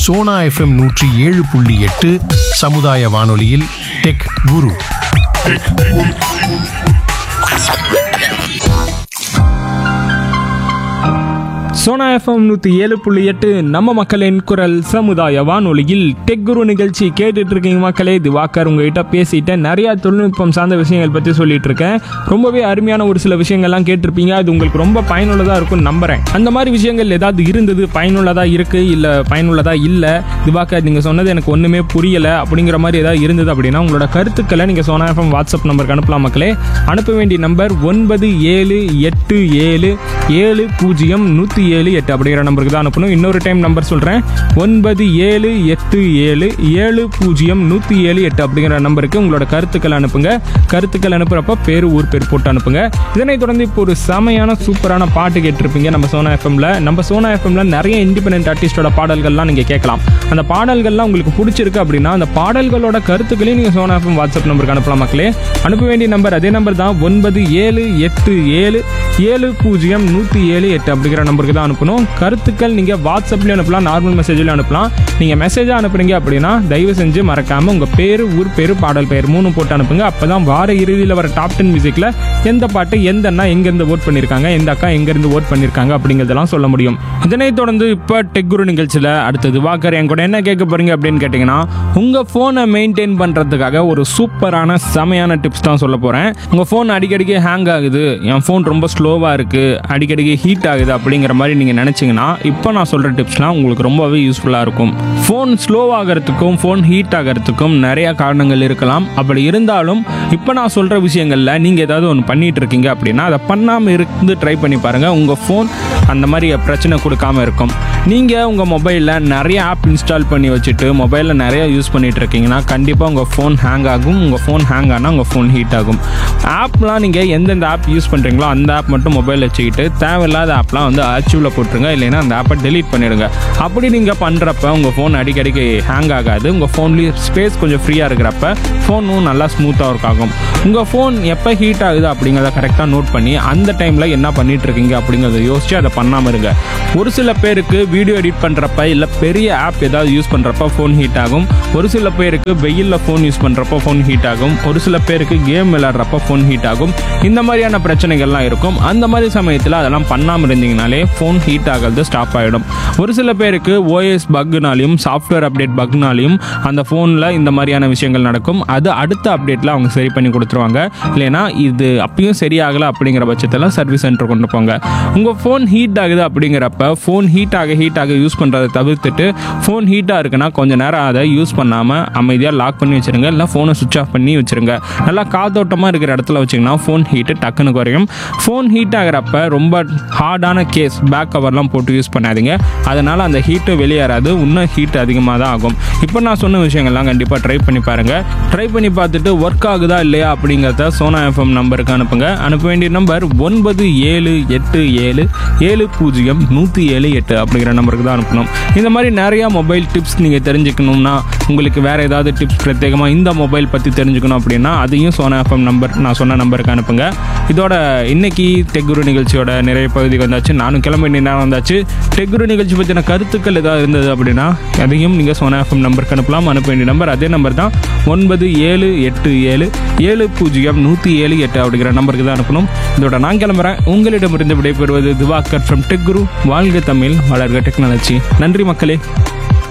Sona FM நூற்றி ஏழு புள்ளி எட்டு சமுதாய வானொலியில் டெக் குரு சோனா எஃப்எம் நூற்றி ஏழு புள்ளி எட்டு நம்ம மக்களின் குரல் சமுதாய வானொலியில் டெக் குரு நிகழ்ச்சி கேட்டுட்டு இருக்கீங்க மக்களே திவாகர் உங்ககிட்ட பேசிட்டு நிறைய தொழில்நுட்பம் சார்ந்த விஷயங்கள் பற்றி சொல்லிட்டு இருக்கேன் ரொம்பவே அருமையான ஒரு சில விஷயங்கள்லாம் கேட்டிருப்பீங்க அது உங்களுக்கு ரொம்ப பயனுள்ளதாக இருக்கும்னு நம்புறேன் அந்த மாதிரி விஷயங்கள் ஏதாவது இருந்தது பயனுள்ளதாக இருக்கு இல்லை பயனுள்ளதாக இல்லை திவாகர் நீங்கள் சொன்னது எனக்கு ஒன்றுமே புரியலை அப்படிங்கிற மாதிரி ஏதாவது இருந்தது அப்படின்னா உங்களோட கருத்துக்களை நீங்கள் சோனா எஃப்எம் வாட்ஸ்அப் நம்பருக்கு அனுப்பலாம் மக்களே அனுப்ப வேண்டிய நம்பர் ஒன்பது ஏழு எட்டு ஏழு ஏழு பூஜ்ஜியம் நூற்றி ஏழு எட்டு அப்படிங்கிற நம்பருக்கு தான் அனுப்பணும் இன்னொரு டைம் நம்பர் சொல்கிறேன் ஒன்பது ஏழு எட்டு ஏழு ஏழு பூஜ்ஜியம் நூற்றி ஏழு எட்டு அப்படிங்கிற நம்பருக்கு உங்களோட கருத்துக்கள் அனுப்புங்க கருத்துக்கள் அனுப்புகிறப்ப பேர் ஊர் பேர் போட்டு அனுப்புங்க இதனைத் தொடர்ந்து இப்போ ஒரு செமையான சூப்பரான பாட்டு கேட்டிருப்பீங்க நம்ம சோனா எஃப்எம்ல நம்ம சோனா எஃப்எம்ல நிறைய இண்டிபெண்டன்ட் ஆர்டிஸ்டோட பாடல்கள்லாம் நீங்கள் கேட்கலாம் அந்த பாடல்கள்லாம் உங்களுக்கு பிடிச்சிருக்கு அப்படின்னா அந்த பாடல்களோட கருத்துக்களையும் நீங்கள் சோனா எஃப்எம் வாட்ஸ்அப் நம்பருக்கு அனுப்பலாம் மக்களே அனுப்ப வேண்டிய நம்பர் அதே நம்பர் தான் ஒன்பது ஏழு எட்டு ஏழு ஏழு பூஜ்ஜியம் நூற்றி ஏழு எட்டு அப்படிங்கிற நம்பருக்கு தான் அனுப்பணும் கருத்துக்கள் நீங்கள் வாட்ஸ்அப்லேயும் அனுப்பலாம் நார்மல் மெசேஜ்லையும் அனுப்பலாம் நீங்கள் மெசேஜாக அனுப்புறீங்க அப்படின்னா தயவு செஞ்சு மறக்காமல் உங்கள் பேர் ஊர் பேர் பாடல் பெயர் மூணு போட்டு அனுப்புங்க அப்போ தான் வார இறுதியில் வர டாப் டென் மியூசிக்கில் எந்த பாட்டு எந்த அண்ணா எங்கேருந்து ஓட் பண்ணியிருக்காங்க எந்த அக்கா எங்கேருந்து ஓட் பண்ணியிருக்காங்க அப்படிங்கிறதெல்லாம் சொல்ல முடியும் இதனைத் தொடர்ந்து இப்போ டெக் குரு நிகழ்ச்சியில் அடுத்தது வாக்கர் என் கூட என்ன கேட்க போறீங்க அப்படின்னு கேட்டிங்கன்னா உங்கள் ஃபோனை மெயின்டைன் பண்ணுறதுக்காக ஒரு சூப்பரான செமையான டிப்ஸ் தான் சொல்ல போகிறேன் உங்கள் ஃபோன் அடிக்கடிக்கு ஹேங் ஆகுது என் ஃபோன் ரொம்ப ஸ்லோவாக இருக்குது அடிக்கடிக்கு ஹீட் ஆகுது அப்படிங்கிற மாதிரி நீங்கள் நினச்சிங்கன்னா இப்போ நான் சொல்கிற டிப்ஸ்லாம் உங்களுக்கு ரொம்பவே யூஸ்ஃபுல்லாக இருக்கும் ஃபோன் ஸ்லோ ஆகிறதுக்கும் ஃபோன் ஹீட் ஆகிறதுக்கும் நிறைய காரணங்கள் இருக்கலாம் அப்படி இருந்தாலும் இப்போ நான் சொல்கிற விஷயங்களில் நீங்கள் ஏதாவது ஒன்று பண்ணிட்டு இருக்கீங்க அப்படின்னா அதை பண்ணாமல் இருந்து ட்ரை பண்ணி பாருங்கள் உங்கள் ஃபோன் அந்த மாதிரி பிரச்சனை கொடுக்காம இருக்கும் நீங்கள் உங்கள் மொபைலில் நிறைய ஆப் இன்ஸ்டால் பண்ணி வச்சுட்டு மொபைலில் நிறைய யூஸ் பண்ணிட்டு இருக்கீங்கன்னா கண்டிப்பாக உங்கள் ஃபோன் ஹேங் ஆகும் உங்கள் ஃபோன் ஹேங் ஆனால் உங்கள் ஃபோன் ஹீட் ஆகும் ஆப்லாம் நீங்கள் எந்தெந்த ஆப் யூஸ் பண்ணுறீங்களோ அந்த ஆப் மட்டும் மொபைலில் வச்சுக்கிட்டு தேவையில்லாத ஆப்லாம் வந்து ஆக்டிவில் போட்டுருங்க இல்லைன்னா அந்த ஆப்பை டெலீட் பண்ணிடுங்க அப்படி நீங்கள் பண்ணுறப்ப உங்கள் ஃபோன் அடிக்கடிக்கு ஹேங் ஆகாது உங்கள் ஃபோன்லேயும் ஸ்பேஸ் கொஞ்சம் ஃப்ரீயாக இருக்கிறப்ப ஃபோனும் நல்லா ஸ்மூத்தாக ஒர்க் ஆகும் உங்கள் ஃபோன் எப்போ ஹீட் ஆகுது அப்படிங்கிறத கரெக்டாக நோட் பண்ணி அந்த டைமில் என்ன பண்ணிட்டு இருக்கீங்க அப்படிங்கிறத யோசிச்சு அதை பண்ணாமல் இருங்க ஒரு சில பேருக்கு வீடியோ எடிட் பண்ணுறப்ப இல்லை பெரிய ஆப் ஏதாவது யூஸ் பண்ணுறப்ப ஃபோன் ஹீட் ஆகும் ஒரு சில பேருக்கு வெயிலில் ஃபோன் யூஸ் பண்ணுறப்ப ஃபோன் ஹீட் ஆகும் ஒரு சில பேருக்கு கேம் விளையாடுறப்ப ஃபோன் ஹீட் ஆகும் இந்த மாதிரியான பிரச்சனைகள்லாம் இருக்கும் அந்த மாதிரி சமயத்தில் அதெல்லாம் பண்ணாமல் இருந்தீங்கனாலே ஃபோன் ஹீட் ஆகிறது ஸ்டாப் ஆகிடும் ஒரு சில பேருக்கு ஓஎஸ் பக்னாலையும் சாஃப்ட்வேர் அப்டேட் பக்னாலையும் அந்த ஃபோனில் இந்த மாதிரியான விஷயங்கள் நடக்கும் அது அடுத்த அப்டேட்டில் அவங்க சரி பண்ணி கொடுத்துருவாங்க இல்லைனா இது அப்பயும் சரியாகலை அப்படிங்கிற பட்சத்தில் சர்வீஸ் சென்டர் கொண்டு போங்க உங்கள் ஃபோன் ஹீட் ஆகுது அப்படிங்கிறப்ப ஃபோன் ஹீட் ஆக ஹீட் ஆக யூஸ் பண்ணுறதை தவிர்த்துட்டு ஃபோன் ஹீட்டாக இருக்குன்னா கொஞ்ச நேரம் அதை யூஸ் பண்ணாமல் அமைதியாக லாக் பண்ணி வச்சுருங்க இல்லை ஃபோனை சுவிச் ஆஃப் பண்ணி வச்சுருங்க நல்லா காத்தோட்டமாக இருக்கிற இடத்துல வச்சிங்கன்னா ஃபோன் ஹீட்டு டக்குன்னு குறையும் ஃபோன் ஹீட் ஆகிறப்ப ரொம்ப ஹார்டான கேஸ் பேக் கவர்லாம் போட்டு யூஸ் பண்ணாதீங்க அதனால் அந்த ஹீட்டு வெளியேறாது இன்னும் ஹீட் அதிகமாக தான் ஆகும் இப்போ நான் சொன்ன விஷயங்கள்லாம் கண்டிப்பாக ட்ரை பண்ணி பாருங்கள் ட்ரை பண்ணி பார்த்துட்டு ஒர்க் ஆகுதா இல்லையா அப்படிங்கிறத சோனா எஃப்எம் நம்பருக்கு அனுப்புங்க அனுப்ப வேண்டிய நம்பர் ஒன்பது ஏழு எட்டு ஏழு ஏழு பூஜ்ஜியம் நூற்றி ஏழு எட்டு அப்படிங்கிற நம்பருக்கு தான் அனுப்பணும் இந்த மாதிரி நிறையா மொபைல் டிப்ஸ் நீங்கள் தெரிஞ்சுக்கணும்னா உங்களுக்கு வேறு ஏதாவது டிப்ஸ் பிரத்யேகமாக இந்த மொபைல் பற்றி தெரிஞ்சுக்கணும் அப்படின்னா அதையும் சோனா எஃப்எம் நம்பர் நான் சொன்ன நம்பருக்கு அனுப்புங்க இதோட இன்னைக்கு டெக்குரு நிகழ்ச்சியோட நிறைய பகுதிக்கு வந்தாச்சு நானும் கிளம்ப வேண்டிய நேரம் வந்தாச்சு டெக்குரு நிகழ்ச்சி பற்றின கருத்துக்கள் ஏதாவது இருந்தது அப்படின்னா அதையும் நீங்கள் சோனா எஃப்எம் நம்பருக்கு அனுப்பலாம் அனுப்ப வேண்டிய நம்பர் அதே நம்பர் தான் ஒன்பது ஏழு எட்டு ஏழு ஏழு பூஜ்ஜியம் நூற்றி ஏழு எட்டு அப்படிங்கிற நம்பருக்கு தான் அனுப்பணும் இதோட நான் கிளம்புறேன் உங்களிடமிருந்து விடைபெறுவது திவாகர் ஃப்ரம் டெக் குரு வாழ்க தமிழ் வளர்க டெக்னாலஜி நன்றி மக்களே